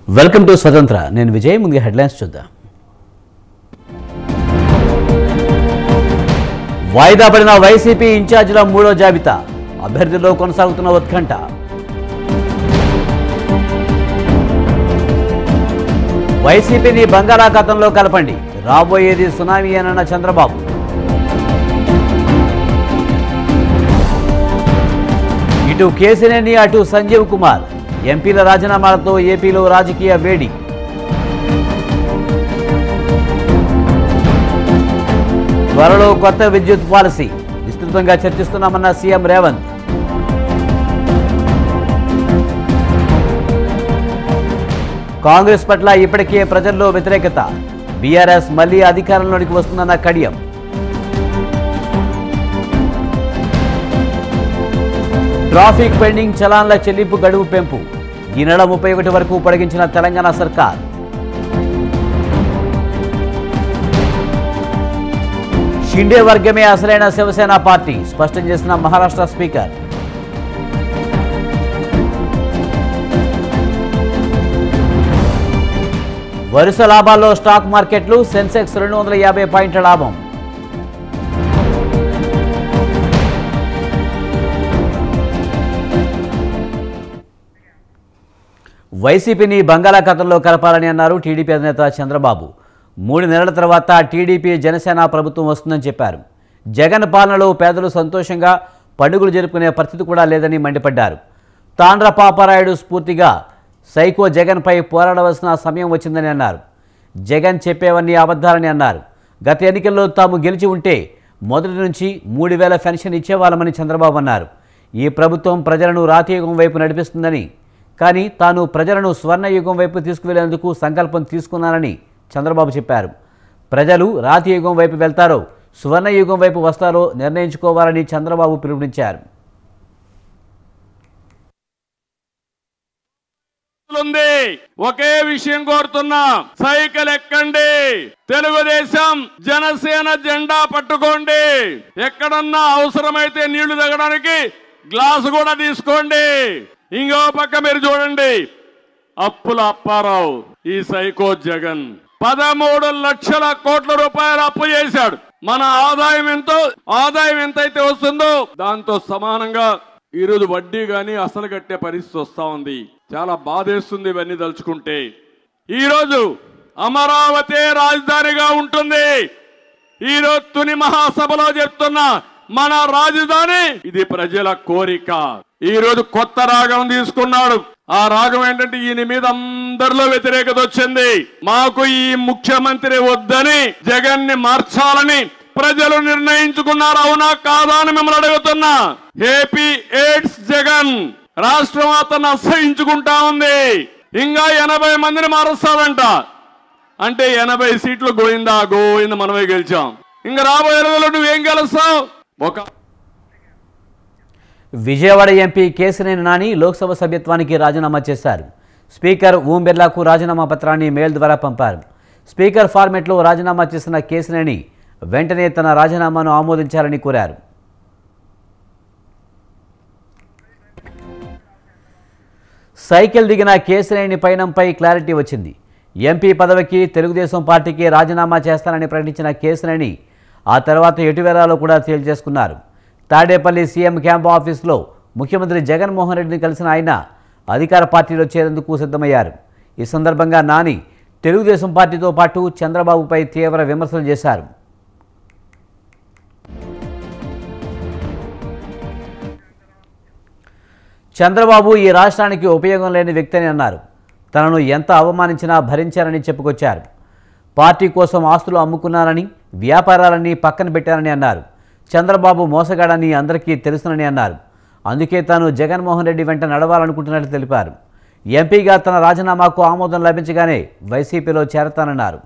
Welcome to స్వతంత్ర నేను విజయ్ ముందుగా హెడ్లైన్స్ చూద్దాం వాయిదా పడిన వైసీపీ ఇన్ఛార్జీల మూడో జాబితా అభ్యర్థుల్లో కొనసాగుతున్న ఉత్కంఠ వైసీపీని బంగాళాఖాతంలో కలపండి రాబోయేది సునామీ అనన్న చంద్రబాబు ఇటు కేసినేని అటు సంజీవ్ కుమార్ ఎంపీల రాజీనామాలతో ఏపీలో రాజకీయ వేడి త్వరలో కొత్త విద్యుత్ పాలసీ విస్తృతంగా చర్చిస్తున్నామన్న సీఎం రేవంత్ కాంగ్రెస్ పట్ల ఇప్పటికే ప్రజల్లో వ్యతిరేకత బీఆర్ఎస్ మళ్లీ అధికారంలోనికి వస్తుందన్న కడియం ట్రాఫిక్ పెండింగ్ చలాన్ల చెల్లింపు గడువు పెంపు ఈ నెల ముప్పై ఒకటి వరకు పొడిగించిన తెలంగాణ సర్కార్ షిండే వర్గమే అసలైన శివసేన పార్టీ స్పష్టం చేసిన మహారాష్ట్ర స్పీకర్ వరుస లాభాల్లో స్టాక్ మార్కెట్లు సెన్సెక్స్ రెండు వందల యాభై పాయింట్ల లాభం వైసీపీని బంగాళాఖాతంలో కలపాలని అన్నారు టీడీపీ అధినేత చంద్రబాబు మూడు నెలల తర్వాత టీడీపీ జనసేన ప్రభుత్వం వస్తుందని చెప్పారు జగన్ పాలనలో పేదలు సంతోషంగా పండుగలు జరుపుకునే పరిస్థితి కూడా లేదని మండిపడ్డారు తాండ్ర పాపారాయుడు స్ఫూర్తిగా సైకో జగన్పై పోరాడవలసిన సమయం వచ్చిందని అన్నారు జగన్ చెప్పేవన్నీ అబద్ధాలని అన్నారు గత ఎన్నికల్లో తాము గెలిచి ఉంటే మొదటి నుంచి మూడు వేల పెన్షన్ ఇచ్చేవాళ్ళమని చంద్రబాబు అన్నారు ఈ ప్రభుత్వం ప్రజలను రాతీయుగం వైపు నడిపిస్తుందని కానీ తాను ప్రజలను స్వర్ణయుగం వైపు తీసుకువెళ్లేందుకు సంకల్పం తీసుకున్నానని చంద్రబాబు చెప్పారు ప్రజలు రాతియుగం వైపు వెళ్తారో సువర్ణయుగం వైపు వస్తారో నిర్ణయించుకోవాలని చంద్రబాబు పిలుపునిచ్చారు ఉంది ఒకే విషయం కోరుతున్నా సైకిల్ ఎక్కండి తెలుగుదేశం జనసేన జెండా పట్టుకోండి ఎక్కడన్నా అవసరమైతే నీళ్లు తగ్గడానికి గ్లాసు కూడా తీసుకోండి ఇంకో పక్క మీరు చూడండి అప్పుల అప్పారావు ఈ సైకో జగన్ పదమూడు లక్షల కోట్ల రూపాయలు అప్పు చేశాడు మన ఆదాయం ఎంతో ఆదాయం ఎంతైతే వస్తుందో దాంతో సమానంగా ఈ రోజు వడ్డీ గాని అసలు కట్టే పరిస్థితి వస్తా ఉంది చాలా బాధేస్తుంది ఇవన్నీ తలుచుకుంటే ఈ రోజు అమరావతి రాజధానిగా ఉంటుంది ఈ రోజు తుని మహాసభలో చెప్తున్నా మన రాజధాని ఇది ప్రజల కోరిక ఈ రోజు కొత్త రాగం తీసుకున్నాడు ఆ రాగం ఏంటంటే ఈయన మీద అందరిలో వ్యతిరేకత వచ్చింది మాకు ఈ ముఖ్యమంత్రి వద్దని జగన్ ని మార్చాలని ప్రజలు నిర్ణయించుకున్నారు అవునా కాదా అని మిమ్మల్ని అడుగుతున్నా ఏపీ ఎయిడ్స్ జగన్ రాష్ట్రం అతను అసహించుకుంటా ఉంది ఇంకా ఎనభై మందిని మారుస్తాడంట అంటే ఎనభై సీట్లు గోయిందా గోయింద మనమే గెలిచాం ఇంకా రాబోయే రోజుల్లో నువ్వేం గెలుస్తావు ఒక విజయవాడ ఎంపీ కేసినేని నాని లోక్సభ సభ్యత్వానికి రాజీనామా చేశారు స్పీకర్ ఓం బిర్లాకు రాజీనామా పత్రాన్ని మెయిల్ ద్వారా పంపారు స్పీకర్ ఫార్మెట్లో రాజీనామా చేసిన కేసినేని వెంటనే తన రాజీనామాను ఆమోదించాలని కోరారు సైకిల్ దిగిన కేసినేని పయనంపై క్లారిటీ వచ్చింది ఎంపీ పదవికి తెలుగుదేశం పార్టీకి రాజీనామా చేస్తానని ప్రకటించిన కేసినేని ఆ తర్వాత ఎటు వెళ్లాలో కూడా తేల్చేసుకున్నారు తాడేపల్లి సీఎం క్యాంప్ ఆఫీస్లో ముఖ్యమంత్రి జగన్మోహన్ రెడ్డిని కలిసిన ఆయన అధికార పార్టీలో చేరేందుకు సిద్ధమయ్యారు ఈ సందర్భంగా నాని తెలుగుదేశం పార్టీతో పాటు చంద్రబాబుపై తీవ్ర విమర్శలు చేశారు చంద్రబాబు ఈ రాష్ట్రానికి ఉపయోగం లేని వ్యక్తి అని అన్నారు తనను ఎంత అవమానించినా భరించారని చెప్పుకొచ్చారు పార్టీ కోసం ఆస్తులు అమ్ముకున్నారని వ్యాపారాలన్నీ పక్కన పెట్టారని అన్నారు చంద్రబాబు మోసగాడని అందరికీ తెలుసునని అన్నారు అందుకే తాను జగన్మోహన్ రెడ్డి వెంట నడవాలనుకుంటున్నట్లు తెలిపారు ఎంపీగా తన రాజీనామాకు ఆమోదం లభించగానే వైసీపీలో చేరతానన్నారు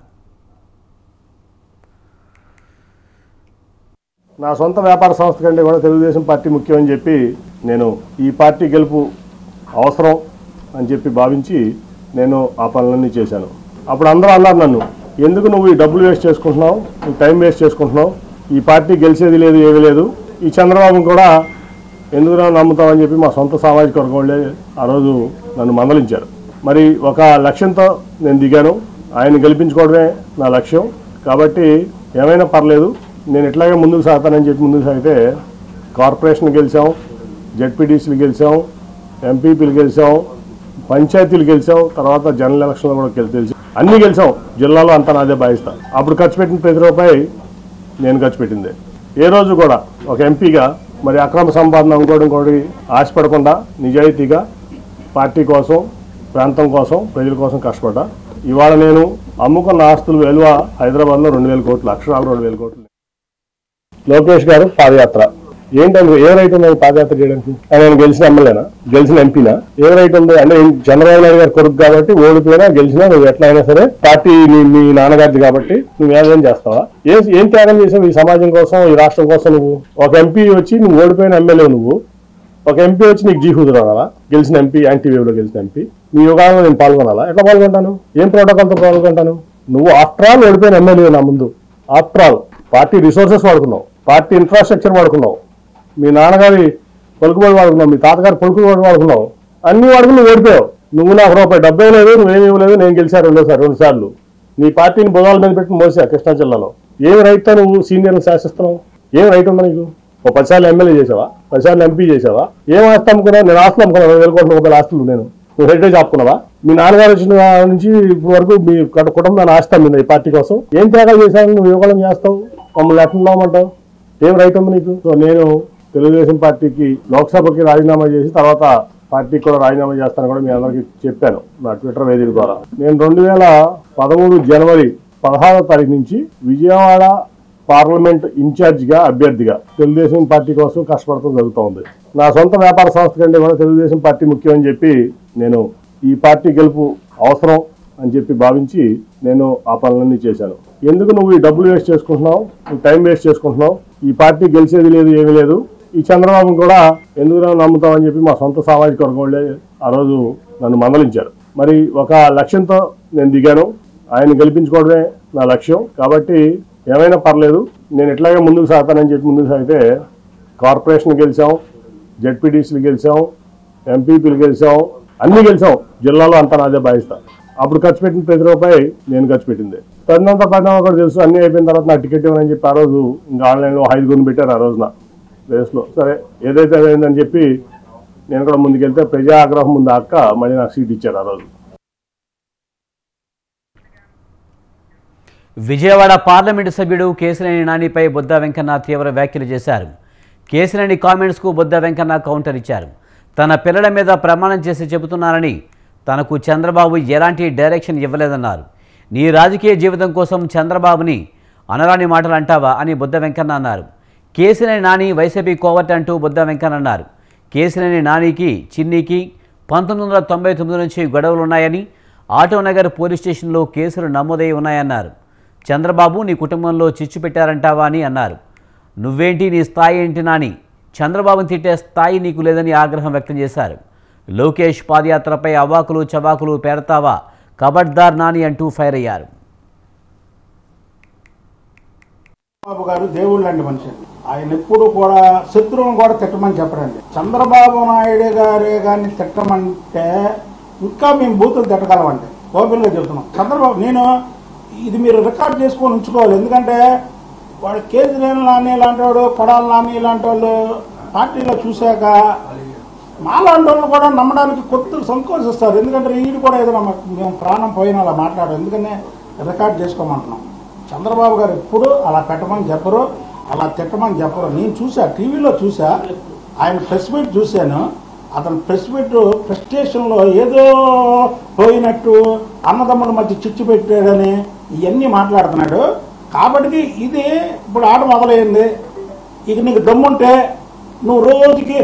నా సొంత వ్యాపార సంస్థ కంటే కూడా తెలుగుదేశం పార్టీ ముఖ్యమని చెప్పి నేను ఈ పార్టీ గెలుపు అవసరం అని చెప్పి భావించి నేను ఆ పనులన్నీ చేశాను అప్పుడు అందరూ అన్నారు నన్ను ఎందుకు నువ్వు ఈ డబ్బులు వేస్ట్ చేసుకుంటున్నావు నువ్వు టైం వేస్ట్ చేసుకుంటున్నావు ఈ పార్టీ గెలిచేది లేదు ఏమీ లేదు ఈ చంద్రబాబు కూడా ఎందుకు నమ్ముతామని చెప్పి మా సొంత సామాజిక వర్గం వాళ్ళే ఆ రోజు నన్ను మందలించారు మరి ఒక లక్ష్యంతో నేను దిగాను ఆయన గెలిపించుకోవడమే నా లక్ష్యం కాబట్టి ఏమైనా పర్లేదు నేను ఇట్లాగే ముందుకు సాగుతానని చెప్పి ముందుకు సాగితే కార్పొరేషన్ గెలిచాం జడ్పీటీసీలు గెలిచాం ఎంపీపీలు గెలిచాం పంచాయతీలు గెలిచాం తర్వాత జనరల్ ఎలక్షన్లో కూడా గెలి- గెలిచాం అన్నీ గెలిచాం జిల్లాలో అంతా నాదే భావిస్తా అప్పుడు ఖర్చు పెట్టిన ప్రతి రూపాయి నేను ఖర్చు పెట్టిందే ఏ రోజు కూడా ఒక ఎంపీగా మరి అక్రమ సంపాదన ఇంకోటి ఇంకోటి ఆశపడకుండా నిజాయితీగా పార్టీ కోసం ప్రాంతం కోసం ప్రజల కోసం కష్టపడ్డా ఇవాళ నేను అమ్ముకున్న ఆస్తుల విలువ హైదరాబాద్లో రెండు వేల కోట్లు అక్షరాలు రెండు వేల కోట్లు లోకేష్ గారు పాదయాత్ర ఏంటంటే ఏ రైట్ ఉంది ఆయన పాదయాత్ర చేయడానికి ఆయన గెలిచిన ఎమ్మెల్యేనా గెలిచిన ఎంపీనా ఏ రైట్ ఉంది అంటే ఏం చంద్రబాబు నాయుడు గారు కొడుకు కాబట్టి ఓడిపోయినా గెలిచినా నువ్వు ఎట్లా అయినా సరే పార్టీ నీ మీ నాన్నగారిది కాబట్టి నువ్వు ఏదేం చేస్తావా ఏం ఏం త్యాగం చేసావు ఈ సమాజం కోసం ఈ రాష్ట్రం కోసం నువ్వు ఒక ఎంపీ వచ్చి నువ్వు ఓడిపోయిన ఎమ్మెల్యే నువ్వు ఒక ఎంపీ వచ్చి నీకు జీహూదులు అనాలా గెలిచిన ఎంపీ యాంటీ వేవ్ లో గెలిచిన ఎంపీ నీ యుగాల్లో నేను పాల్గొనాలా ఎట్లా పాల్గొంటాను ఏం ప్రోటోకాల్తో పాల్గొంటాను నువ్వు ఆఫ్టర్ ఆల్ ఓడిపోయిన ఎమ్మెల్యే నా ముందు ఆఫ్టర్ ఆల్ పార్టీ రిసోర్సెస్ వాడుకున్నావు పార్టీ ఇన్ఫ్రాస్ట్రక్చర్ వాడుకున్నావు మీ నాన్నగారి పలుకుబడి వాడుకున్నావు మీ తాతగారి పలుకుబడి వాడుకున్నావు అన్ని వాడుకుని నువ్వు ఓడిపోయావు నువ్వు నాకు రూపాయి డబ్బే లేదు నువ్వేమి ఇవ్వలేదు నేను గెలిచాను రెండోసారి రెండు సార్లు నీ పార్టీని బుధాల మీద పెట్టి మోసా కృష్ణా జిల్లాలో ఏం రైట్తో నువ్వు సీనియర్ని శాసిస్తున్నావు ఏం రైట్ ఉందా నీకు ఓ పదిసార్లు ఎమ్మెల్యే చేసావా పదిసార్లు ఎంపీ చేసావా ఏం ఆస్తి అమ్ముకున్నావు నేను ఆస్తులు అమ్ముకున్నాను రెండు వేల కోట్ల రూపాయల ఆస్తులు నేను నువ్వు హెరిటేజ్ ఆపుకున్నావా మీ నాన్నగారు వచ్చిన కాడ నుంచి ఇప్పటి వరకు మీ కట- కుటుంబాన్ని ఆస్తి అమ్మింది ఈ పార్టీ కోసం ఏం త్యాగాలు చేశావు నువ్వు యువకులం చేస్తావు మమ్మల్ని ఎట్లున్నామంటావు ఏం రైట్ ఉంది నీకు సో నేను తెలుగుదేశం పార్టీకి లోక్సభకి రాజీనామా చేసి తర్వాత పార్టీకి కూడా రాజీనామా చేస్తాను కూడా మీ అందరికీ చెప్పాను నా ట్విట్టర్ వేదిక ద్వారా నేను రెండు వేల పదమూడు జనవరి పదహారో తారీఖు నుంచి విజయవాడ పార్లమెంట్ ఇన్ఛార్జిగా అభ్యర్థిగా తెలుగుదేశం పార్టీ కోసం కష్టపడటం జరుగుతూ ఉంది నా సొంత వ్యాపార సంస్థ కంటే కూడా తెలుగుదేశం పార్టీ ముఖ్యం అని చెప్పి నేను ఈ పార్టీ గెలుపు అవసరం అని చెప్పి భావించి నేను ఆ పనులన్నీ చేశాను ఎందుకు నువ్వు ఈ డబ్బులు వేస్ట్ చేసుకుంటున్నావు ఈ టైం వేస్ట్ చేసుకుంటున్నావు ఈ పార్టీ గెలిచేది లేదు ఏమీ లేదు ఈ చంద్రబాబు కూడా ఎందుకు నన్ను నమ్ముతావు అని చెప్పి మా సొంత సామాజిక వర్గం వాళ్ళే ఆ రోజు నన్ను మందలించారు మరి ఒక లక్ష్యంతో నేను దిగాను ఆయన గెలిపించుకోవడమే నా లక్ష్యం కాబట్టి ఏమైనా పర్లేదు నేను ఇట్లాగే ముందుకు సాగుతానని చెప్పి ముందుకు సాగితే కార్పొరేషన్ గెలిచాం జడ్పీటీసీలు గెలిచాం ఎంపీపీలు గెలిచాం అన్ని గెలిచాం జిల్లాలో అంతా నాదే భావిస్తా అప్పుడు ఖర్చు పెట్టిన ప్రతి రూపాయి నేను ఖర్చు పెట్టింది తదనంతర పరిణామం కూడా తెలుసు అన్ని అయిపోయిన తర్వాత నాకు టికెట్ ఇవ్వనని చెప్పి ఆ రోజు ఇంకా ఆన్లైన్లో ఐదుగురిని పెట్టారు ఆ రోజున రేస్లో సరే ఏదైతే అయిందని చెప్పి నేను కూడా ముందుకెళ్తే ప్రజా ఆగ్రహం ముందు అక్క మళ్ళీ నాకు సీట్ ఇచ్చారు ఆ రోజు విజయవాడ పార్లమెంటు సభ్యుడు కేసినేని నానిపై బుద్ధ వెంకన్న తీవ్ర వ్యాఖ్యలు చేశారు కేసినేని కామెంట్స్కు బుద్ధ వెంకన్న కౌంటర్ ఇచ్చారు తన పిల్లల మీద ప్రమాణం చేసి చెబుతున్నానని తనకు చంద్రబాబు ఎలాంటి డైరెక్షన్ ఇవ్వలేదన్నారు నీ రాజకీయ జీవితం కోసం చంద్రబాబుని అనరాని మాటలు అంటావా అని బుద్ధ వెంకన్న అన్నారు కేసినేని నాని వైసీపీ కోవర్ట్ అంటూ బుద్ధ వెంకన్న అన్నారు కేసినేని నానికి చిన్నికి పంతొమ్మిది వందల తొంభై తొమ్మిది నుంచి గొడవలు ఉన్నాయని ఆటోనగర్ పోలీస్ స్టేషన్లో కేసులు నమోదై ఉన్నాయన్నారు చంద్రబాబు నీ కుటుంబంలో చిచ్చు పెట్టారంటావా అని అన్నారు నువ్వేంటి నీ స్థాయి ఏంటి నాని చంద్రబాబుని తిట్టే స్థాయి నీకు లేదని ఆగ్రహం వ్యక్తం చేశారు లోకేష్ పాదయాత్రపై అవాకులు చవాకులు పేరతావా కబడ్దార్ నాని అంటూ ఫైర్ అయ్యారు చంద్రబాబు గారు దేవుళ్ళు అండి మనిషి ఆయన ఎప్పుడు కూడా శత్రువును కూడా తిట్టమని చెప్పరండి చంద్రబాబు నాయుడు గారే గారిని తిట్టమంటే ఇంకా మేము బూతులు తిట్టగలమండి ఓపెన్గా చెబుతున్నాం చంద్రబాబు నేను ఇది మీరు రికార్డ్ చేసుకొని ఉంచుకోవాలి ఎందుకంటే వాడు కేజ్రీవాల్ నాని లాంటి వాడు కొడాల నాని లాంటి వాళ్ళు పార్టీలో చూశాక మాలాంటి వాళ్ళు కూడా నమ్మడానికి కొత్త సంకోచిస్తారు ఎందుకంటే వీడు కూడా ఏదైనా మాకు మేము ప్రాణం పోయిన అలా మాట్లాడారు ఎందుకనే రికార్డ్ చేసుకోమంటున్నాం చంద్రబాబు గారు ఎప్పుడు అలా పెట్టమని చెప్పరు అలా తిట్టమని చెప్పరు నేను చూసా టీవీలో చూసా ఆయన ప్రెస్ మీట్ చూశాను అతను ప్రెస్ మీట్ ప్రెస్టేషన్లో ఏదో పోయినట్టు అన్నదమ్ముల మధ్య చిచ్చు పెట్టాడని ఇవన్నీ మాట్లాడుతున్నాడు కాబట్టి ఇది ఇప్పుడు ఆట మొదలైంది ఇక నీకు దమ్ముంటే నువ్వు రోజుకి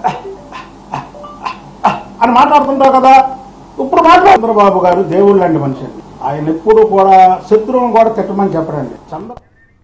అని మాట్లాడుతుంటావు కదా ఇప్పుడు మాట్లాడు చంద్రబాబు గారు దేవుళ్ళు అండి మనిషి ఆయన ఎప్పుడు కూడా శత్రువును కూడా తిట్టమని చెప్పరండి చంద్ర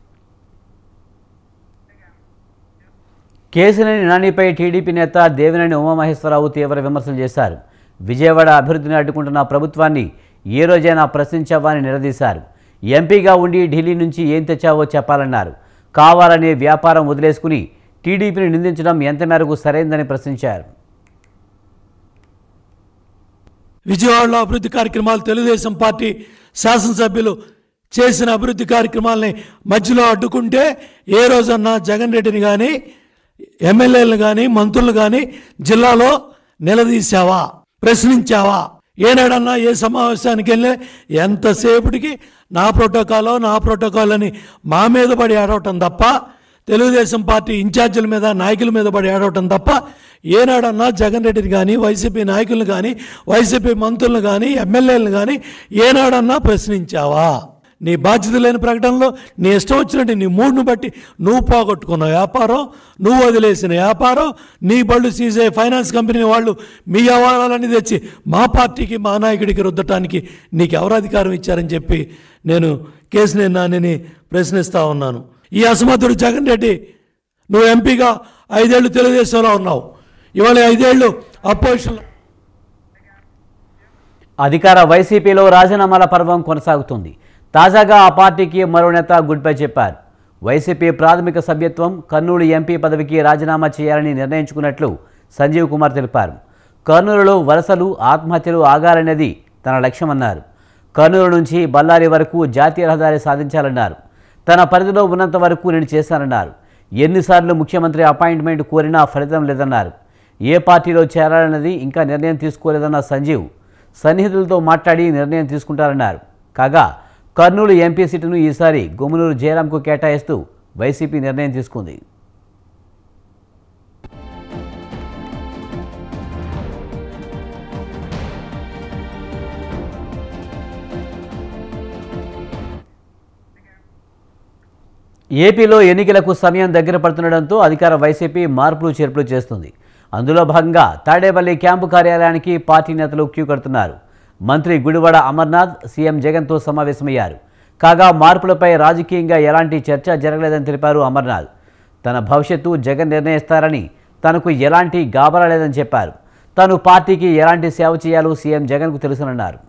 కేసినేని నానిపై టీడీపీ నేత దేవినేని ఉమామహేశ్వరరావు తీవ్ర విమర్శలు చేశారు విజయవాడ అభివృద్ధిని అడ్డుకుంటున్న ప్రభుత్వాన్ని ఏ రోజైనా ప్రశ్నించావా అని నిలదీశారు ఎంపీగా ఉండి ఢిల్లీ నుంచి ఏం తెచ్చావో చెప్పాలన్నారు కావాలనే వ్యాపారం వదిలేసుకుని టీడీపీని నిందించడం ఎంత మేరకు సరైందని ప్రశ్నించారు విజయవాడలో అభివృద్ధి కార్యక్రమాలు తెలుగుదేశం పార్టీ శాసనసభ్యులు చేసిన అభివృద్ధి కార్యక్రమాలని మధ్యలో అడ్డుకుంటే ఏ రోజన్నా జగన్ రెడ్డిని కానీ ఎమ్మెల్యేలు కానీ మంత్రులు కానీ జిల్లాలో నిలదీశావా ప్రశ్నించావా ఏనాడన్నా ఏ సమావేశానికి వెళ్ళి ఎంతసేపటికి నా ప్రోటోకాలో నా ప్రోటోకాల్ అని మా మీద పడి ఆడవటం తప్ప తెలుగుదేశం పార్టీ ఇన్ఛార్జీల మీద నాయకుల మీద పడి ఆడవటం తప్ప ఏనాడన్నా జగన్ రెడ్డిని కానీ వైసీపీ నాయకులను కానీ వైసీపీ మంత్రులను కానీ ఎమ్మెల్యేలను కానీ ఏనాడన్నా ప్రశ్నించావా నీ బాధ్యత లేని ప్రకటనలో నీ ఇష్టం వచ్చినట్టు నీ మూడును బట్టి నువ్వు పోగొట్టుకున్న వ్యాపారం నువ్వు వదిలేసిన వ్యాపారం నీ బళ్ళు సీజే ఫైనాన్స్ కంపెనీ వాళ్ళు మీ వ్యవహారాలన్నీ తెచ్చి మా పార్టీకి మా నాయకుడికి రుద్దటానికి నీకు ఎవరు అధికారం ఇచ్చారని చెప్పి నేను కేసుని నానిని ప్రశ్నిస్తా ఉన్నాను ఈ అసమర్థుడు జగన్ రెడ్డి నువ్వు ఎంపీగా ఐదేళ్లు తెలుగుదేశంలో ఉన్నావు ఇవాళ ఐదేళ్లు అపోజిషన్లో అధికార వైసీపీలో రాజీనామాల పర్వం కొనసాగుతుంది తాజాగా ఆ పార్టీకి మరో నేత గుడ్ బై చెప్పారు వైసీపీ ప్రాథమిక సభ్యత్వం కర్నూలు ఎంపీ పదవికి రాజీనామా చేయాలని నిర్ణయించుకున్నట్లు సంజీవ్ కుమార్ తెలిపారు కర్నూలులో వలసలు ఆత్మహత్యలు ఆగాలనేది తన లక్ష్యమన్నారు కర్నూలు నుంచి బళ్ళారి వరకు జాతీయ రహదారి సాధించాలన్నారు తన పరిధిలో ఉన్నంత వరకు నేను చేశానన్నారు ఎన్నిసార్లు ముఖ్యమంత్రి అపాయింట్మెంట్ కోరినా ఫలితం లేదన్నారు ఏ పార్టీలో చేరాలన్నది ఇంకా నిర్ణయం తీసుకోలేదన్న సంజీవ్ సన్నిహితులతో మాట్లాడి నిర్ణయం తీసుకుంటారన్నారు కాగా కర్నూలు ఎంపీ సీటును ఈసారి గుమ్మనూరు జయరాంకు కేటాయిస్తూ వైసీపీ నిర్ణయం తీసుకుంది ఏపీలో ఎన్నికలకు సమయం దగ్గర పడుతుండటంతో అధికార వైసీపీ మార్పులు చేర్పులు చేస్తుంది అందులో భాగంగా తాడేపల్లి క్యాంపు కార్యాలయానికి పార్టీ నేతలు క్యూ కడుతున్నారు మంత్రి గుడివాడ అమర్నాథ్ సీఎం జగన్తో సమావేశమయ్యారు కాగా మార్పులపై రాజకీయంగా ఎలాంటి చర్చ జరగలేదని తెలిపారు అమర్నాథ్ తన భవిష్యత్తు జగన్ నిర్ణయిస్తారని తనకు ఎలాంటి గాబరా లేదని చెప్పారు తాను పార్టీకి ఎలాంటి సేవ చేయాలో సీఎం జగన్కు తెలుసునన్నారు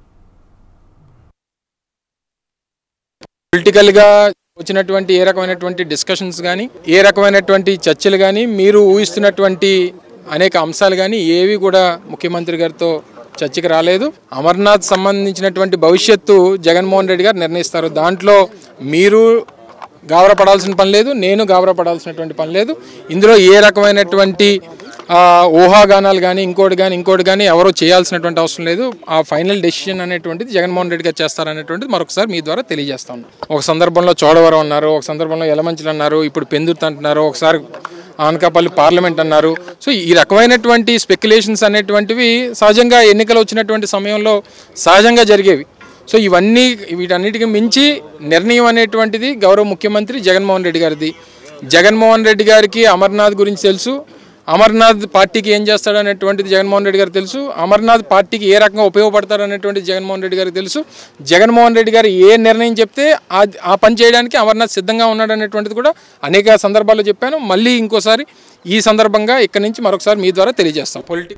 పొలిటికల్ గా వచ్చినటువంటి ఏ రకమైనటువంటి డిస్కషన్స్ కానీ ఏ రకమైనటువంటి చర్చలు కానీ మీరు ఊహిస్తున్నటువంటి అనేక అంశాలు కానీ ఏవి కూడా ముఖ్యమంత్రి గారితో చర్చకి రాలేదు అమర్నాథ్ సంబంధించినటువంటి భవిష్యత్తు జగన్మోహన్ రెడ్డి గారు నిర్ణయిస్తారు దాంట్లో మీరు గాబరపడాల్సిన పని లేదు నేను గాబరపడాల్సినటువంటి పని లేదు ఇందులో ఏ రకమైనటువంటి ఆ, ఊహాగానాలు కానీ ఇంకోటి కానీ ఇంకోటి కానీ ఎవరో చేయాల్సినటువంటి అవసరం లేదు ఆ ఫైనల్ డెసిషన్ అనేటువంటిది జగన్మోహన్ రెడ్డి గారు చేస్తారనేటువంటిది మరొకసారి మీ ద్వారా తెలియజేస్తాను ఒక సందర్భంలో చోడవరం అన్నారు ఒక సందర్భంలో ఎలమంచిలు అన్నారు ఇప్పుడు పెందుర్తి అంటున్నారు ఒకసారి అనకాపల్లి పార్లమెంట్ అన్నారు సో ఈ రకమైనటువంటి స్పెక్యులేషన్స్ అనేటువంటివి సహజంగా ఎన్నికలు వచ్చినటువంటి సమయంలో సహజంగా జరిగేవి సో ఇవన్నీ వీటన్నిటికి మించి నిర్ణయం అనేటువంటిది గౌరవ ముఖ్యమంత్రి జగన్మోహన్ రెడ్డి గారిది జగన్మోహన్ రెడ్డి గారికి అమర్నాథ్ గురించి తెలుసు అమర్నాథ్ పార్టీకి ఏం చేస్తాడు అనేటువంటిది జగన్మోహన్ రెడ్డి గారికి తెలుసు అమర్నాథ్ పార్టీకి ఏ రకంగా ఉపయోగపడతాడు అనేటువంటిది జగన్మోహన్ రెడ్డి గారికి తెలుసు జగన్మోహన్ రెడ్డి గారు ఏ నిర్ణయం చెప్తే ఆ ఆ పని చేయడానికి అమర్నాథ్ సిద్ధంగా ఉన్నాడు అనేటువంటిది కూడా అనేక సందర్భాల్లో చెప్పాను మళ్ళీ ఇంకోసారి ఈ సందర్భంగా ఇక్కడి నుంచి మరొకసారి మీ ద్వారా తెలియజేస్తాం పొలిటిక్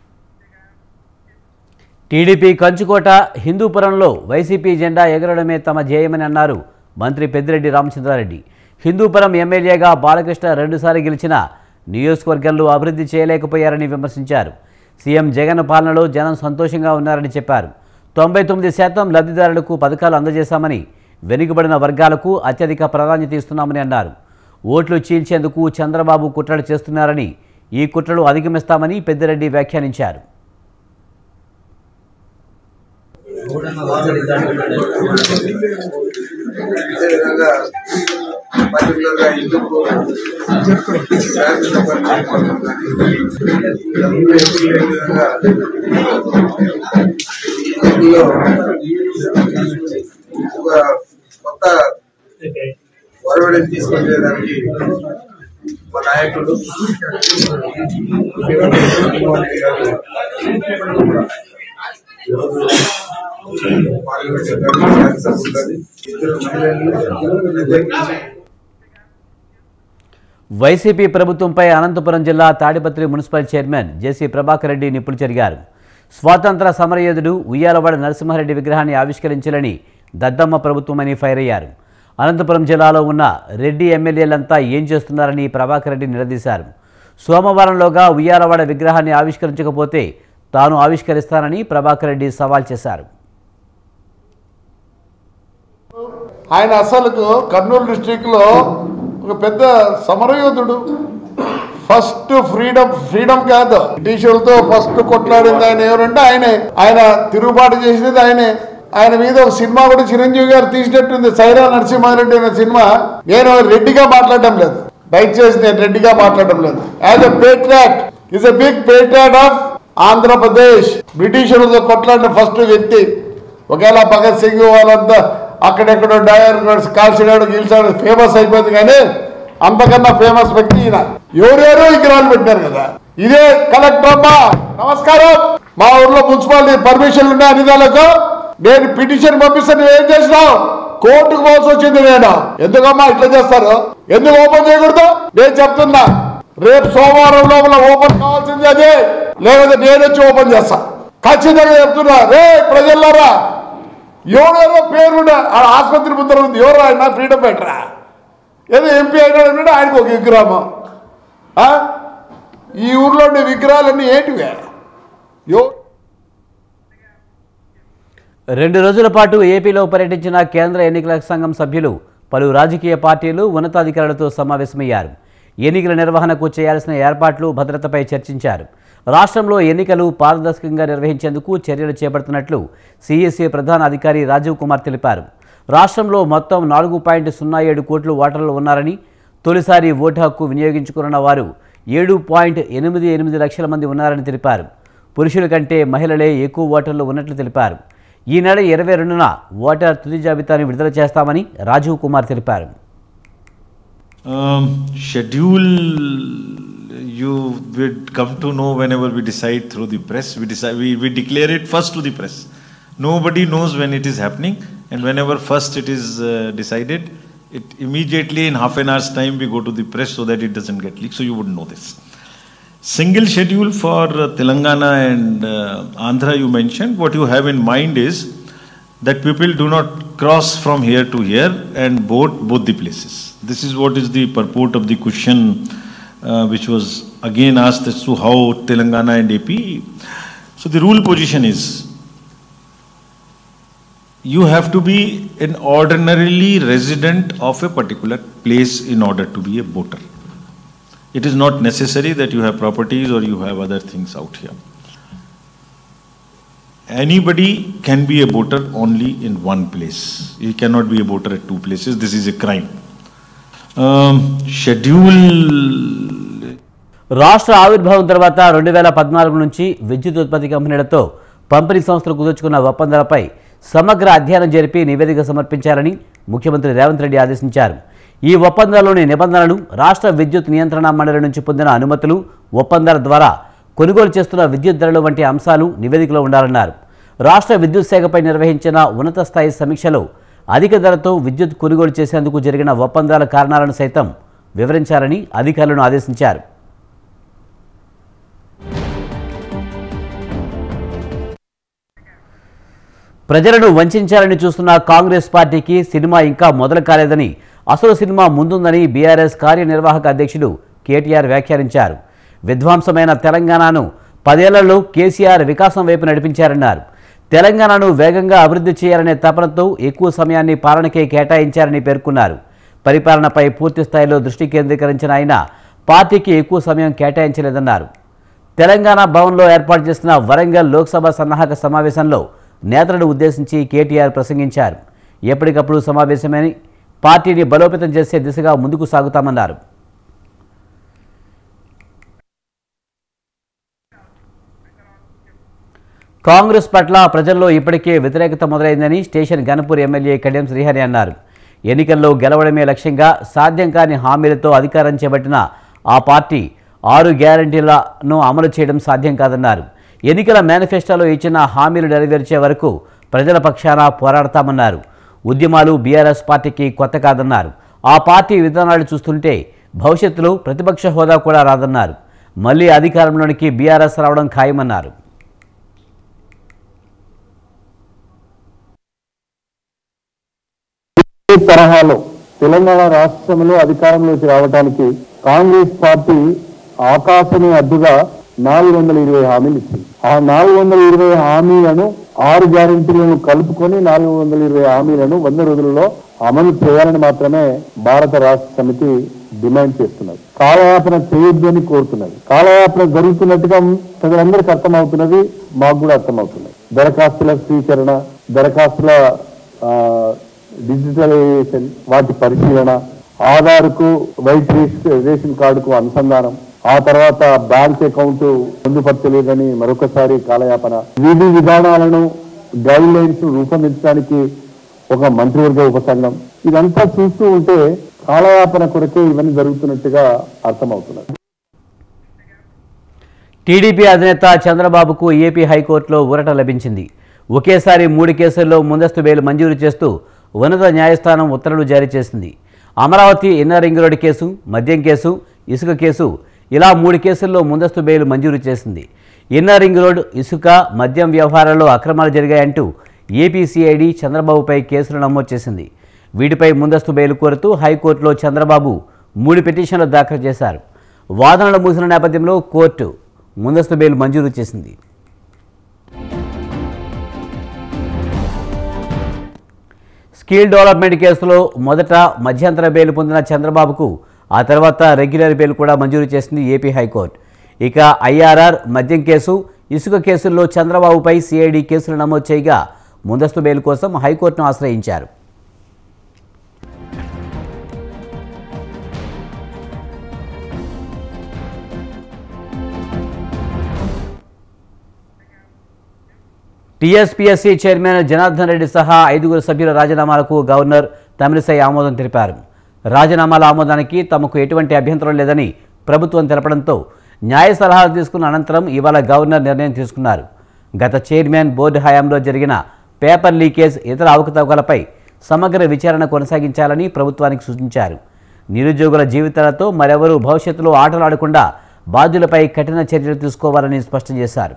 టీడీపీ కంచుకోట హిందూపురంలో వైసీపీ జెండా ఎగరడమే తమ ధ్యేయమని అన్నారు మంత్రి పెద్దిరెడ్డి రామచంద్రారెడ్డి హిందూపురం ఎమ్మెల్యేగా బాలకృష్ణ రెండుసార్లు గెలిచిన నియోజకవర్గంలో అభివృద్ధి చేయలేకపోయారని విమర్శించారు సీఎం జగన్ పాలనలో జనం సంతోషంగా ఉన్నారని చెప్పారు తొంభై తొమ్మిది శాతం లబ్ధిదారులకు పథకాలు అందజేశామని వెనుకబడిన వర్గాలకు అత్యధిక ప్రాధాన్యత ఇస్తున్నామని అన్నారు ఓట్లు చీల్చేందుకు చంద్రబాబు కుట్రలు చేస్తున్నారని ఈ కుట్రలు అధిగమిస్తామని పెద్దిరెడ్డి వ్యాఖ్యానించారు అదేవిధంగా పర్టికులర్ గా ఇందుకు శాశ్వత పరిణామం కానీ ఎప్పుడు ఎప్పుడు లేని విధంగా ఈ ఎన్నికల్లో ఒక కొత్త ఒరవడిని తీసుకొచ్చేదానికి మా నాయకుడు ముఖ్యమంత్రి జగన్మోహన్ రెడ్డి గారు ఈరోజు పార్లమెంట్ కానీ శాసనసభ కానీ ఇద్దరు మహిళలు వైసీపీ ప్రభుత్వంపై అనంతపురం జిల్లా Tadipatri municipal chairman JC Prabhakar Reddy నిప్పులు చెరిగారు స్వాతంత్ర సమరయోధుడు ఉయ్యాలవాడ నరసింహారెడ్డి విగ్రహాన్ని ఆవిష్కరించాలని దద్దమ్మ ప్రభుత్వమని ఫైర్ అయ్యారు అనంతపురం జిల్లాలో ఉన్న రెడ్డి ఎమ్మెల్యేలంతా ఏం చేస్తున్నారని ప్రభాకర్ రెడ్డి నిలదీశారు సోమవారంలోగా ఉయ్యాలవాడ విగ్రహాన్ని ఆవిష్కరించకపోతే తాను ఆవిష్కరిస్తానని ప్రభాకర్ రెడ్డి సవాల్ చేశారు ఆయన అసలుకు కర్నూలు డిస్టిక్ లో ఒక పెద్ద సమరయోధుడు ఫస్ట్ ఫ్రీడమ్ ఫ్రీడమ్ కాదు బ్రిటిషులతో ఫస్ట్ కొట్లాడింది ఆయన ఎవరంటే ఆయనే ఆయన తిరుగుబాటు చేసినది ఆయనే ఆయన మీద ఒక సినిమా కూడా చిరంజీవి గారు తీసినట్టుంది సైరా నరసింహారెడ్డి అనే సినిమా నేను రెడ్డిగా మాట్లాడడం లేదు దయచేసి నేను రెడ్డిగా మాట్లాడడం లేదు as a patriot is a big patriot of Andhra Pradesh బ్రిటిషులతో కొట్లాడిన ఫస్ట్ వ్యక్తి ఒకవేళ భగత్ సింగ్ వాళ్ళంతా అక్కడెక్కడో డయర్ కాల్చినాడు గీల్చాడు ఫేమస్ అయిపోయింది కానీ అంతకన్నా ఫేమస్ వ్యక్తి ఈయన ఎవరెవరో విగ్రహాలు పెట్టారు కదా ఇదే కలెక్టర్ అమ్మా నమస్కారం మా ఊర్లో మున్సిపాలిటీ పర్మిషన్లు ఉన్నాయి అనిదాలకు నేను పిటిషన్ పంపిస్తే నువ్వేం చేసినావు కోర్టుకు పోవాల్సి వచ్చింది నేను ఎందుకమ్మా ఇట్లా చేస్తారు ఎందుకు ఓపెన్ చేయకూడదు నేను చెప్తున్నా రేపు సోమవారం లోపల ఓపెన్ కావాల్సింది అదే లేకపోతే నేను వచ్చి ఓపెన్ చేస్తా ఖచ్చితంగా చెప్తున్నా రే ప్రజల్లారా ఎవరెవరో పేరు ఆసుపత్రి ముందర ఉంది ఎవరు ఆయన ఫ్రీడమ్ పెట్టరా ఏదో ఎంపీ అయినాడు అంటే ఆయనకు ఒక విగ్రహం ఆ? ఈ ఊర్లో ఉండే విగ్రహాలన్నీ ఏంటివే యో రెండు రోజుల పాటు ఏపీలో పర్యటించిన కేంద్ర ఎన్నికల సంఘం సభ్యులు పలు రాజకీయ పార్టీలు ఉన్నతాధికారులతో సమావేశమయ్యారు ఎన్నికల నిర్వహణకు చేయాల్సిన ఏర్పాట్లు భద్రతపై చర్చించారు రాష్ట్రంలో ఎన్నికలు పారదర్శకంగా నిర్వహించేందుకు చర్యలు చేపడుతున్నట్లు సిఎస్సి ప్రధాన అధికారి రాజీవ్ కుమార్ తెలిపారు రాష్ట్రంలో మొత్తం నాలుగు పాయింట్ సున్నా ఏడు కోట్లు ఓటర్లు ఉన్నారని తొలిసారి ఓటు హక్కు వినియోగించుకున్న వారు ఏడు పాయింట్ ఎనిమిది ఎనిమిది లక్షల మంది ఉన్నారని తెలిపారు పురుషుల కంటే మహిళలే ఎక్కువ ఓటర్లు ఉన్నట్లు తెలిపారు ఈ నెల ఇరవై రెండున ఓటర్ తుది జాబితాను విడుదల చేస్తామని రాజీవ్ కుమార్ తెలిపారు Um, schedule you would come to know whenever we decide through the press. We decide we, we declare it first to the press. Nobody knows when it is happening, and whenever first it is uh, decided, it immediately in half an hour's time we go to the press so that it doesn't get leaked. So you would know this. Single schedule for uh, Telangana and uh, Andhra you mentioned. What you have in mind is that people do not cross from here to here and vote both the places. This is what is the purport of the question uh, which was again asked as to how Telangana and AP. So the rule position is you have to be an ordinarily resident of a particular place in order to be a voter. It is not necessary that you have properties or you have other things out here. Anybody can be a voter only in one place. You cannot be a voter at two places. This is a crime. Um, schedule రాష్ట్ర ఆవిర్భావం తర్వాత రెండు వేల పద్నాలుగు నుంచి విద్యుత్ ఉత్పత్తి కంపెనీలతో పంపిణీ సంస్థలు కుదుర్చుకున్న ఒప్పందాలపై సమగ్ర అధ్యయనం జరిపి నివేదిక సమర్పించాలని ముఖ్యమంత్రి రేవంత్ రెడ్డి ఆదేశించారు ఈ ఒప్పందాల్లోని నిబంధనలు రాష్ట్ర విద్యుత్ నియంత్రణ మండలి నుంచి పొందిన అనుమతులు ఒప్పందాల ద్వారా కొనుగోలు చేస్తున్న విద్యుత్ ధరలు వంటి అంశాలు నివేదికలో ఉండాలన్నారు రాష్ట్ర విద్యుత్ శాఖపై నిర్వహించిన ఉన్నత స్థాయి సమీక్షలో అధిక ధరతో విద్యుత్ కొనుగోలు చేసేందుకు జరిగిన ఒప్పందాల కారణాలను సైతం వివరించాలని అధికారులను ఆదేశించారు ప్రజలను వంచాలని చూస్తున్న కాంగ్రెస్ పార్టీకి సినిమా ఇంకా మొదలు కాలేదని అసలు సినిమా ముందుందని బీఆర్ఎస్ కార్యనిర్వాహక అధ్యక్షుడు కేటీఆర్ వ్యాఖ్యానించారు విధ్వంసమైన తెలంగాణను పదేళ్లలో కేసీఆర్ వికాసం వైపు నడిపించారన్నారు తెలంగాణను వేగంగా అభివృద్ధి చేయాలనే తపనతో ఎక్కువ సమయాన్ని పాలనకే కేటాయించారని పేర్కొన్నారు పరిపాలనపై పూర్తి స్థాయిలో దృష్టి కేంద్రీకరించిన ఆయన పార్టీకి ఎక్కువ సమయం కేటాయించలేదన్నారు తెలంగాణ భవన్లో ఏర్పాటు చేసిన వరంగల్ లోక్సభ సన్నాహక సమావేశంలో నేతలను ఉద్దేశించి కేటీఆర్ ప్రసంగించారు ఎప్పటికప్పుడు సమావేశమని పార్టీని బలోపేతం చేసే దిశగా ముందుకు సాగుతామన్నారు కాంగ్రెస్ పట్ల ప్రజల్లో ఇప్పటికే వ్యతిరేకత మొదలైందని స్టేషన్ గణపూర్ ఎమ్మెల్యే కళ్యాణ్ శ్రీహరి అన్నారు ఎన్నికల్లో గెలవడమే లక్ష్యంగా సాధ్యం కాని హామీలతో అధికారం చేపట్టిన ఆ పార్టీ ఆరు గ్యారంటీలను అమలు చేయడం సాధ్యం కాదన్నారు ఎన్నికల మేనిఫెస్టోలో ఇచ్చిన హామీలు నెరవేర్చే వరకు ప్రజల పక్షాన పోరాడతామన్నారు ఉద్యమాలు బీఆర్ఎస్ పార్టీకి కొత్త కాదన్నారు ఆ పార్టీ విధానాలు చూస్తుంటే భవిష్యత్తులో ప్రతిపక్ష హోదా కూడా రాదన్నారు మళ్ళీ అధికారంలోనికి బీఆర్ఎస్ రావడం ఖాయమన్నారు ఈ తరహాలో తెలంగాణ రాష్ట్రంలో అధికారంలోకి రావడానికి కాంగ్రెస్ పార్టీ ఆకాశమే అడ్డుగా నాలుగు వందల ఇరవై హామీలు ఇచ్చింది ఆ నాలుగు వందల ఇరవై హామీలను ఆరు గ్యారంటీలను కలుపుకొని నాలుగు వందల ఇరవై హామీలను వంద రోజులలో అమలు చేయాలని మాత్రమే భారత రాష్ట్ర సమితి డిమాండ్ చేస్తున్నది కాలయాపన చేయొద్దని కోరుతున్నది కాలయాపన జరుగుతున్నట్టుగా ప్రజలందరికీ అర్థమవుతున్నది మాకు కూడా అర్థమవుతున్నది దరఖాస్తుల స్వీకరణ దరఖాస్తుల ఆ, డిజిటలైజేషన్ వాటి పరిశీలన ఆధార్కు వైట్ రేషన్- రేషన్ కార్డుకు అనుసంధానం ఆ తర్వాత బ్యాంక్ అకౌంట్ పొందుపరచలేదని మరొకసారి కాలయాపన విధి విధానాలను గైడ్ లైన్స్ రూపొందించడానికి ఒక మంత్రివర్గ ఉపసంఘం ఇదంతా చూస్తూ ఉంటే కాలయాపన కొరకే ఇవన్నీ జరుగుతున్నట్టుగా అర్థమవుతున్నది టీడీపీ అధినేత చంద్రబాబుకు ఏపీ హైకోర్టులో ఊరట లభించింది ఒకేసారి మూడు కేసుల్లో ముందస్తు బెయిల్ మంజూరు చేస్తూ ఉన్నత న్యాయస్థానం ఉత్తర్వులు జారీ చేసింది Amaravati inner ring road case మద్యం కేసు ఇసుక కేసు ఇలా మూడు కేసుల్లో ముందస్తు బెయిల్ మంజూరు చేసింది ఇన్నర్ రింగ్ రోడ్ ఇసుక మద్యం వ్యవహారాల్లో అక్రమాలు జరిగాయంటూ ఏపీసీఐడి చంద్రబాబుపై కేసులు నమోదు చేసింది వీటిపై ముందస్తు బెయిల్ కోరుతూ హైకోర్టులో చంద్రబాబు మూడు పిటిషన్లు దాఖలు చేశారు వాదనలు ముగిసిన నేపథ్యంలో కోర్టు ముందస్తు బెయిల్ మంజూరు చేసింది స్కిల్ డెవలప్మెంట్ కేసులో మొదట మధ్యంతర బెయిల్ పొందిన చంద్రబాబుకు ఆ తర్వాత రెగ్యులర్ బెయిల్ కూడా మంజూరు చేసింది ఏపీ హైకోర్టు ఇక ఐఆర్ఆర్ మద్యం కేసు ఇసుక కేసుల్లో చంద్రబాబుపై సిఐడి కేసులు నమోదు చేయగా ముందస్తు బెయిల్ కోసం హైకోర్టును ఆశ్రయించారు టీఎస్పీఎస్సీ చైర్మన్ జనార్దన్ రెడ్డి సహా ఐదుగురు సభ్యుల రాజీనామాలకు గవర్నర్ తమిళిసై ఆమోదం తెలిపారు రాజీనామాల ఆమోదానికి తమకు ఎటువంటి అభ్యంతరం లేదని ప్రభుత్వం తెలపడంతో న్యాయ సలహాలు తీసుకున్న అనంతరం ఇవాళ గవర్నర్ నిర్ణయం తీసుకున్నారు గత చైర్మన్ బోర్డు హయాంలో జరిగిన పేపర్ లీకేజ్ ఇతర అవకతవకలపై సమగ్ర విచారణ కొనసాగించాలని ప్రభుత్వానికి సూచించారు నిరుద్యోగుల జీవితాలతో మరెవరూ భవిష్యత్తులో ఆటలాడకుండా బాధ్యులపై కఠిన చర్యలు తీసుకోవాలని స్పష్టం చేశారు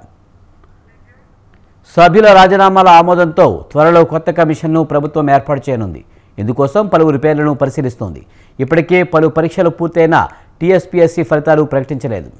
సభ్యుల రాజీనామాల ఆమోదంతో త్వరలో కొత్త కమిషన్ను ప్రభుత్వం ఏర్పాటు చేయనుంది ఇందుకోసం పలువురు పేర్లను పరిశీలిస్తోంది ఇప్పటికే పలు పరీక్షలు పూర్తయిన టీఎస్పీఎస్సీ ఫలితాలు ప్రకటించలేదు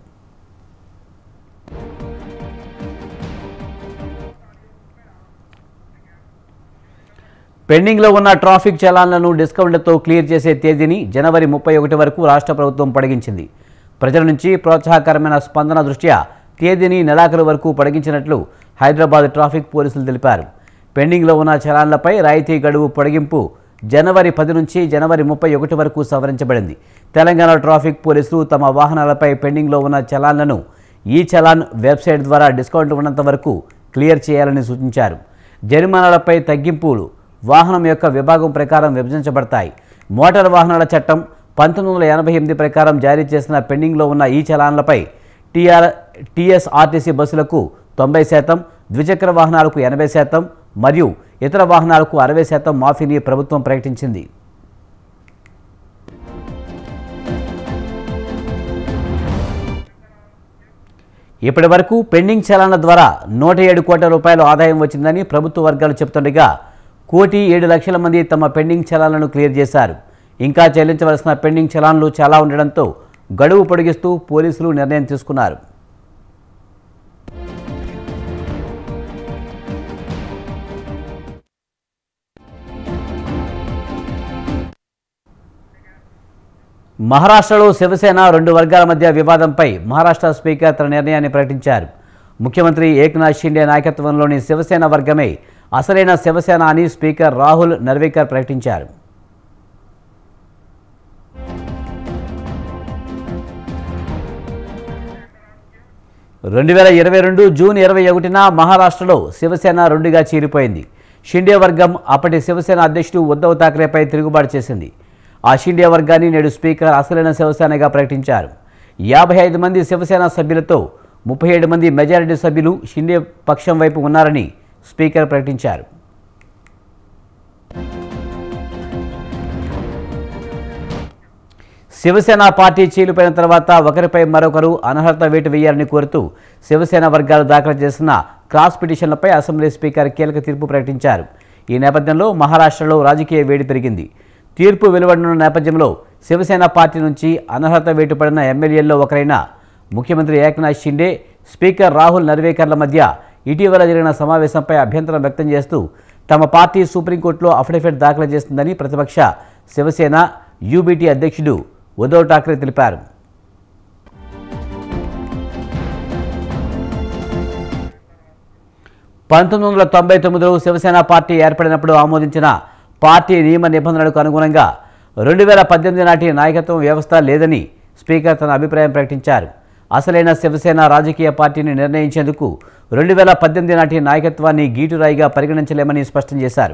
పెండింగ్లో ఉన్న ట్రాఫిక్ చలాన్లను డిస్కౌంట్లతో క్లియర్ చేసే తేదీని జనవరి ముప్పై ఒకటి వరకు రాష్ట్ర ప్రభుత్వం పొడిగించింది ప్రజల నుంచి ప్రోత్సాహకరమైన స్పందన దృష్ట్యా తేదీని నెలాఖరు వరకు పొడిగించినట్లు హైదరాబాద్ ట్రాఫిక్ పోలీసులు తెలిపారు పెండింగ్లో ఉన్న చలాన్లపై రాయితీ గడువు పొడిగింపు జనవరి పది నుంచి జనవరి ముప్పై ఒకటి వరకు సవరించబడింది తెలంగాణ ట్రాఫిక్ పోలీసులు తమ వాహనాలపై పెండింగ్లో ఉన్న చలాన్లను ఈ చలాన్ వెబ్సైట్ ద్వారా డిస్కౌంట్ ఉన్నంత వరకు క్లియర్ చేయాలని సూచించారు జరిమానాలపై తగ్గింపులు వాహనం యొక్క విభాగం ప్రకారం విభజించబడతాయి మోటార్ వాహనాల చట్టం పంతొమ్మిది వందల ఎనభై ఎనిమిది ప్రకారం జారీ చేసిన పెండింగ్లో ఉన్న ఈ చలాన్లపై టీఆర్ టీఎస్ఆర్టీసీ బస్సులకు తొంభై శాతం ద్విచక్ర వాహనాలకు ఎనభై శాతం మరియు ఇతర వాహనాలకు అరవై శాతం మాఫీని ప్రభుత్వం ప్రకటించింది ఇప్పటి వరకు పెండింగ్ చలాన్ల ద్వారా నూట ఏడు కోట్ల రూపాయల ఆదాయం వచ్చిందని ప్రభుత్వ వర్గాలు చెబుతుండగా కోటి ఏడు లక్షల మంది తమ పెండింగ్ చలాన్లను క్లియర్ చేశారు ఇంకా చెల్లించవలసిన పెండింగ్ చలాన్లు చాలా ఉండడంతో గడువు పొడిగిస్తూ పోలీసులు నిర్ణయం తీసుకున్నారు మహారాష్ట్రలో శివసేన రెండు వర్గాల మధ్య వివాదంపై మహారాష్ట్ర స్పీకర్ తన నిర్ణయాన్ని ప్రకటించారు ముఖ్యమంత్రి ఏక్నాథ్ షిండే నాయకత్వంలోని శివసేన వర్గమే అసలైన శివసేన అని స్పీకర్ రాహుల్ నర్వేకర్ ప్రకటించారు రెండు వేల ఇరవై రెండు జూన్ ఇరవై ఒకటిన మహారాష్ట్రలో శివసేన రెండుగా చీలిపోయింది షిండే వర్గం అప్పటి శివసేన అధ్యక్షుడు ఉద్ధవ్ ఠాక్రేపై తిరుగుబాటు చేసింది ఆ షిండే వర్గాన్ని నేడు స్పీకర్ అసలైన శివసేనగా ప్రకటించారు యాభై ఐదు మంది శివసేన సభ్యులతో ముప్పై ఏడు మంది మెజారిటీ సభ్యులు షిండే పక్షం వైపు ఉన్నారని స్పీకర్ ప్రకటించారు శివసేన పార్టీ చీలిపోయిన తర్వాత ఒకరిపై మరొకరు అనర్హత వేటు వేయాలని కోరుతూ శివసేన వర్గాలు దాఖలు చేసిన క్రాస్ పిటిషన్లపై అసెంబ్లీ స్పీకర్ కీలక తీర్పు ప్రకటించారు ఈ నేపథ్యంలో మహారాష్ట్రలో రాజకీయ వేడి పెరిగింది తీర్పు వెలువడిన నేపథ్యంలో శివసేన పార్టీ నుంచి అనర్హత వేటు పడిన ఎమ్మెల్యేల్లో ఒకరైన ముఖ్యమంత్రి ఏకనాథ్ షిండే స్పీకర్ రాహుల్ నర్వేకర్ల మధ్య ఇటీవల జరిగిన సమావేశంపై అభ్యంతరం వ్యక్తం చేస్తూ తమ పార్టీ సుప్రీంకోర్టులో అఫిడవిట్ దాఖలు చేస్తుందని ప్రతిపక్ష శివసేన యూబీటీ అధ్యక్షుడు ఉద్ధవ్ ఠాక్రే తెలిపారు పంతొమ్మిది వందల తొంభై తొమ్మిదిలో శివసేన పార్టీ ఏర్పడినప్పుడు ఆమోదించిన పార్టీ నియమ నిబంధనలకు అనుగుణంగా రెండు వేల పద్దెనిమిది నాటి నాయకత్వం వ్యవస్థ లేదని స్పీకర్ తన అభిప్రాయం ప్రకటించారు అసలైన శివసేన రాజకీయ పార్టీని నిర్ణయించేందుకు రెండు వేల పద్దెనిమిది నాటి నాయకత్వాన్ని గీటురాయిగా పరిగణించలేమని స్పష్టం చేశారు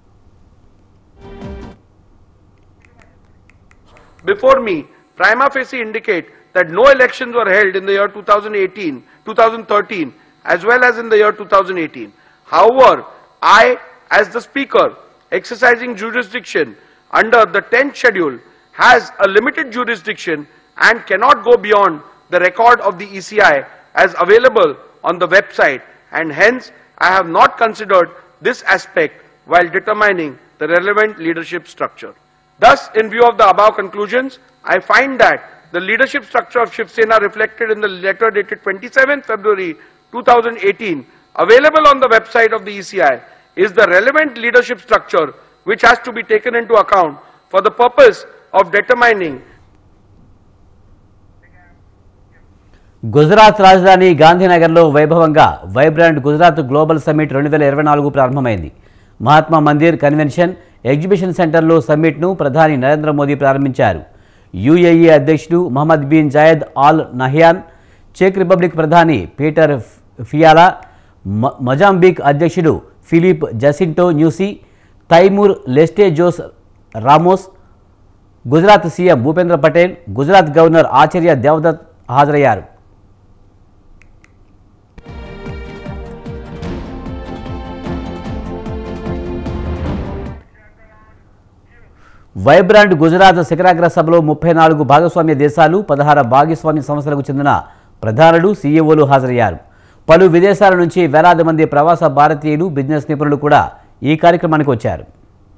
before me prima facie indicate that no elections were held in the year 2018, 2013 as well as in the year 2018. However, I, as the Speaker, exercising jurisdiction under the 10th schedule, has a limited jurisdiction and cannot go beyond the record of the ECI as available on the website and hence I have not considered this aspect while determining the relevant leadership structure. Thus, in view of the above conclusions, I find that the leadership structure of Shiv Sena reflected in the letter dated 27 February 2018, available on the website of the ECI, is the relevant leadership structure which has to be taken into account for the purpose of determining Gujarat రాజధాని గాంధీనగర్లో వైభవంగా Vibrant Gujarat global summit రెండు వేల ఇరవై నాలుగు ప్రారంభమైంది Mahatma Mandir convention exhibition సెంటర్లో సమ్మిట్ను ప్రధాని నరేంద్ర మోదీ ప్రారంభించారు యుఏఈ అధ్యక్షుడు Mohammed bin Zayed Al Nahyan చెక్ రిపబ్లిక్ ప్రధాని పీటర్ ఫియాలా మ- మొజాంబిక్ అధ్యక్షుడు Filipe Jacinto Nyusi Timor Leste Jose Ramos Gujarat CM Bhupendra Patel Gujarat governor Acharya దేవదత్ హాజరయ్యారు వైబ్రాంట్ గుజరాత్ శిఖరాగ్ర సభలో ముప్పై నాలుగు భాగస్వామ్య దేశాలు పదహారు భాగస్వామ్య సంస్థలకు చెందిన ప్రధానులు సీఈఓలు హాజరయ్యారు పలు విదేశాల నుంచి వేలాది మంది ప్రవాస భారతీయులు బిజినెస్ నిపుణులు కూడా ఈ కార్యక్రమానికి వచ్చారు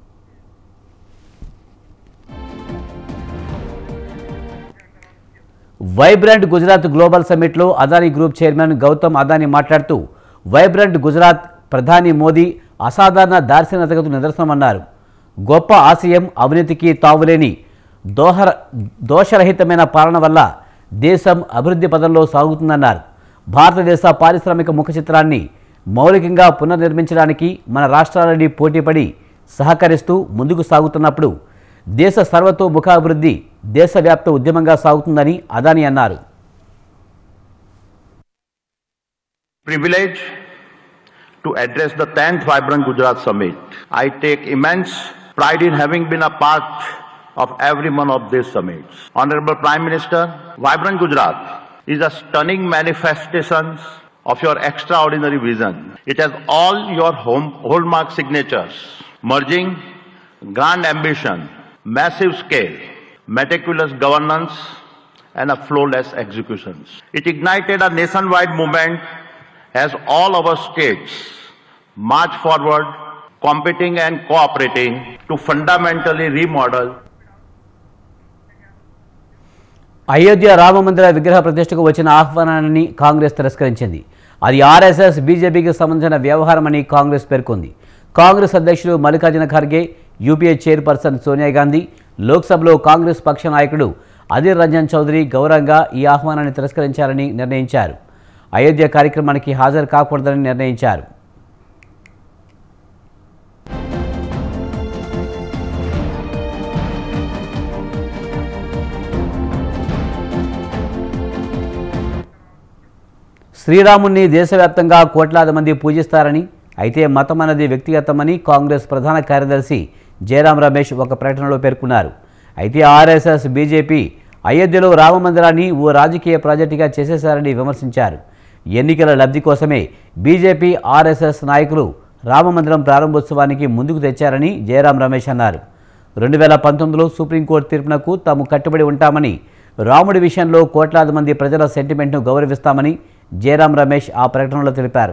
వైబ్రాంట్ గుజరాత్ గ్లోబల్ సమ్మిట్లో అదానీ గ్రూప్ చైర్మన్ గౌతమ్ అదానీ మాట్లాడుతూ వైబ్రాంట్ గుజరాత్ ప్రధాని మోదీ అసాధారణ దార్శనికతకు నిదర్శనమన్నారు గొప్ప ఆశయం అవినీతికి తావులేని దోహర దోషరహితమైన పాలన వల్ల దేశం అభివృద్ధి పదంలో సాగుతుందన్నారు భారతదేశ పారిశ్రామిక ముఖ చిత్రాన్ని మౌలికంగా పునర్నిర్మించడానికి మన రాష్ట్రాలని పోటీపడి సహకరిస్తూ ముందుకు సాగుతున్నప్పుడు దేశ సర్వతోముఖాభివృద్ధి దేశవ్యాప్త ఉద్యమంగా సాగుతుందని అదాని అన్నారు privilege to address the 10th Vibrant Gujarat Summit. I take immense pride in having been a part of every one of these summits. Honorable Prime Minister, Vibrant Gujarat is a stunning manifestation of your extraordinary vision. It has all your home, hallmark signatures, merging grand ambition, massive scale, meticulous governance, and a flawless executions. It ignited a nationwide movement as all our states march forward, competing and cooperating to fundamentally remodel Ayodhya రామమందిర విగ్రహ ప్రతిష్టకు వచ్చిన ఆహ్వానాన్ని కాంగ్రెస్ తిరస్కరించింది అది RSS బీజేపీకి సంబంధించిన వ్యవహారమని కాంగ్రెస్ పేర్కొంది కాంగ్రెస్ అధ్యక్షుడు మల్లికార్జున ఖర్గే యూపీఏ చైర్పర్సన్ సోనియా గాంధీ లోక్సభలో కాంగ్రెస్ పక్ష నాయకుడు అధీర్ రంజన్ చౌదరి గౌరవంగా ఈ ఆహ్వానాన్ని తిరస్కరించారని నిర్ణయించారు అయోధ్య కార్యక్రమానికి హాజరు కాకూడదని నిర్ణయించారు శ్రీరాముణ్ణి దేశవ్యాప్తంగా కోట్లాది మంది పూజిస్తారని అయితే మతం అన్నది వ్యక్తిగతమని కాంగ్రెస్ ప్రధాన కార్యదర్శి జయరాం రమేష్ ఒక ప్రకటనలో పేర్కొన్నారు అయితే ఆర్ఎస్ఎస్ బీజేపీ అయోధ్యలో రామమందిరాన్ని ఓ రాజకీయ ప్రాజెక్టుగా చేసేశారని విమర్శించారు ఎన్నికల లబ్ధి కోసమే బీజేపీ ఆర్ఎస్ఎస్ నాయకులు రామమందిరం ప్రారంభోత్సవానికి ముందుకు తెచ్చారని జయరాం రమేష్ అన్నారు రెండు వేల పంతొమ్మిదిలో సుప్రీంకోర్టు తీర్పునకు తాము కట్టుబడి ఉంటామని రాముడి విషయంలో కోట్లాది మంది ప్రజల సెంటిమెంట్ను గౌరవిస్తామని జయరాం రమేష్ ఆ ప్రకటనలో తెలిపారు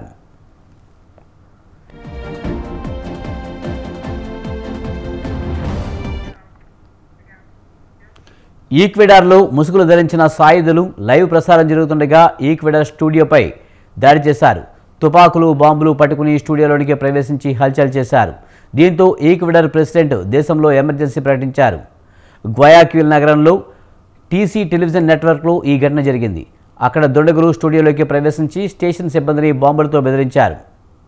ఈక్వెడార్లో ముసుగులు ధరించిన సాయుధులు లైవ్ ప్రసారం జరుగుతుండగా ఈక్వెడార్ స్టూడియోపై దాడి చేశారు తుపాకులు బాంబులు పట్టుకుని స్టూడియోలోనికి ప్రవేశించి హల్చల్ చేశారు దీంతో ఈక్వెడార్ ప్రెసిడెంట్ దేశంలో ఎమర్జెన్సీ ప్రకటించారు గ్వయాక్విల్ నగరంలో టీసీ టెలివిజన్ నెట్వర్క్లో ఈ ఘటన జరిగింది అక్కడ దుండగులు స్టూడియోలోకి ప్రవేశించి స్టేషన్ సిబ్బందిని బాంబులతో బెదిరించారు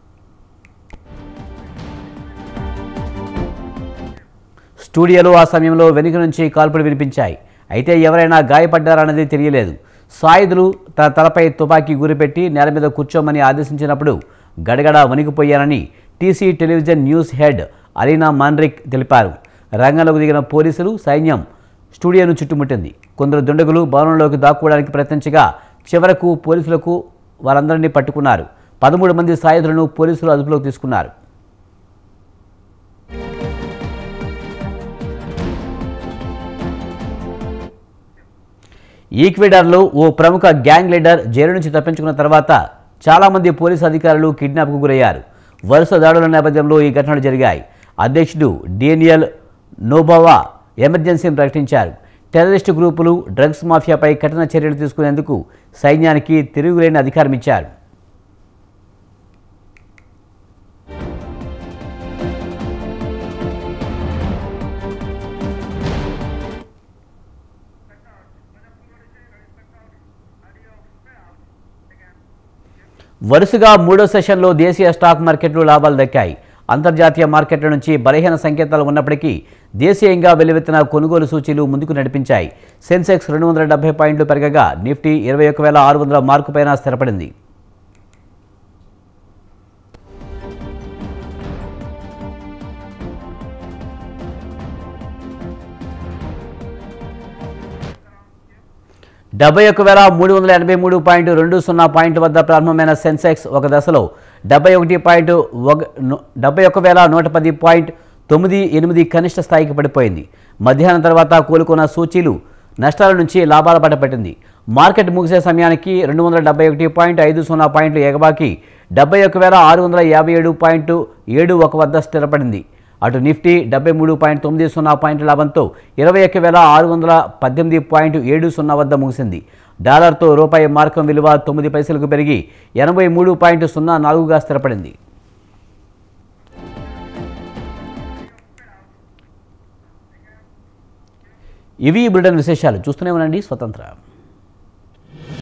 స్టూడియోలో ఆ సమయంలో వెనుక నుంచి కాల్పులు వినిపించాయి అయితే ఎవరైనా గాయపడ్డారన్నది తెలియలేదు సాయుధులు తన తలపై తుపాకీ గురిపెట్టి నేల మీద కూర్చోమని ఆదేశించినప్పుడు గడగడ వణికిపోయానని TC television news head Alina Manrique తెలిపారు రంగంలోకి దిగిన పోలీసులు సైన్యం స్టూడియోను చుట్టుముట్టింది కొందరు దుండగులు భవనంలోకి దాక్కోవడానికి ప్రయత్నించగా చివరకు పోలీసులకు వారందరినీ పట్టుకున్నారు పదమూడు మంది సాయుధులను పోలీసులు అదుపులోకి తీసుకున్నారు ఈక్వెడార్లో ఓ ప్రముఖ గ్యాంగ్ లీడర్ జైలు నుంచి తప్పించుకున్న తర్వాత చాలామంది పోలీసు అధికారులు కిడ్నాప్కు గురయ్యారు వరుస దాడుల నేపథ్యంలో ఈ ఘటనలు జరిగాయి అధ్యక్షుడు డేనియల్ నోబోవా ఎమర్జెన్సీని ప్రకటించారు టెర్రరిస్టు గ్రూపులు డ్రగ్స్ మాఫియాపై కఠిన చర్యలు తీసుకునేందుకు సైన్యానికి తిరుగులేని అధికారం ఇచ్చారు వరుసగా మూడో సెషన్లో దేశీయ స్టాక్ మార్కెట్లు లాభాలు దక్కాయి అంతర్జాతీయ మార్కెట్ల నుంచి బలహీన సంకేతాలు ఉన్నప్పటికీ దేశీయంగా వెలువెత్తిన కొనుగోలు సూచీలు ముందుకు నడిపించాయి సెన్సెక్స్ రెండు వందల డెబ్బై పాయింట్లు పెరగగా నిఫ్టీ ఇరవై ఒక వేల ఆరు వందల మార్కు పైన స్థిరపడింది డెబ్బై ఒక వేల మూడు వందల ఎనభై మూడు పాయింట్ రెండు సున్నా పాయింట్ వద్ద ప్రారంభమైన సెన్సెక్స్ ఒక దశలో డెబ్బై ఒకటి పాయింట్ ఒక డెబ్బై ఒక వేల నూట పది పాయింట్ తొమ్మిది ఎనిమిది కనిష్ట స్థాయికి పడిపోయింది మధ్యాహ్నం తర్వాత కోలుకున్న సూచీలు నష్టాల నుంచి లాభాల పట్ట పెట్టింది మార్కెట్ ముగిసే సమయానికి రెండు వందల డెబ్బై ఒకటి పాయింట్ ఐదు సున్నా పాయింట్లు ఎగబాకి డెబ్బై ఒక వేల ఆరు వందల యాభై ఏడు పాయింట్ ఏడు ఒక వద్ద స్థిరపడింది అటు నిఫ్టీ డెబ్బై మూడు పాయింట్ తొమ్మిది సున్నా పాయింట్ లాభంతో ఇరవై ఒక్క వేల ఆరు వందల పద్దెనిమిది పాయింట్ ఏడు సున్నా వద్ద ముగిసింది డాలర్తో రూపాయి మార్కం విలువ తొమ్మిది పైసలకు పెరిగి ఎనభై మూడు పాయింట్ సున్నా నాలుగుగా స్థిరపడింది ఇవి ఈ బులెటిన్ విశేషాలు చూస్తూనే ఉండండి స్వతంత్ర